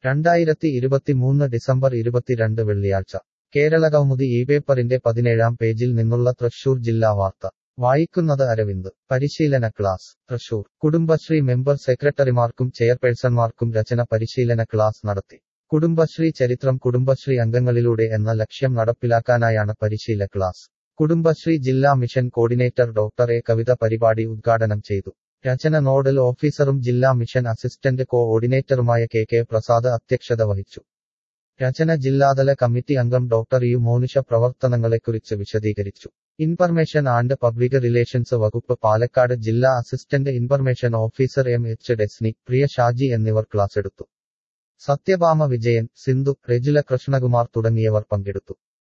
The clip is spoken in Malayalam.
രണ്ടായിരത്തി ഇരുപത്തിമൂന്ന് ഡിസംബർ ഇരുപത്തിരണ്ട് വെള്ളിയാഴ്ച കേരളകൗമുദി ഈ പേപ്പറിന്റെ പതിനേഴാം പേജിൽ നിന്നുള്ള തൃശൂർ ജില്ലാ വാർത്ത വായിക്കുന്നത് അരവിന്ദ് പരിശീലന ക്ലാസ് തൃശൂർ കുടുംബശ്രീ മെമ്പർ സെക്രട്ടറിമാർക്കും ചെയർപേഴ്സൺമാർക്കും രചന പരിശീലന ക്ലാസ് നടത്തി കുടുംബശ്രീ ചരിത്രം കുടുംബശ്രീ അംഗങ്ങളിലൂടെ എന്ന ലക്ഷ്യം നടപ്പിലാക്കാനായാണ് പരിശീല ക്ലാസ് കുടുംബശ്രീ ജില്ലാ mission coordinator doctor A Kavitha പരിപാടി ഉദ്ഘാടനം ചെയ്തു രചന നോഡൽ ഓഫീസറും ജില്ലാ മിഷൻ അസിസ്റ്റന്റ് കോഓർഡിനേറ്ററുമായ കെ കെ പ്രസാദ് അധ്യക്ഷത വഹിച്ചു രചന ജില്ലാതല കമ്മിറ്റി അംഗം ഡോക്ടർ യു മോനിഷ പ്രവർത്തനങ്ങളെക്കുറിച്ച് വിശദീകരിച്ചു ഇൻഫർമേഷൻ ആൻഡ് പബ്ലിക് റിലേഷൻസ് വകുപ്പ് പാലക്കാട് ജില്ലാ assistant information officer M H Desni Priya Shaji എന്നിവർ ക്ലാസ് എടുത്തു സത്യഭാമ വിജയൻ സിന്ധു രജുല കൃഷ്ണകുമാർ തുടങ്ങിയവർ പങ്കെടുത്തു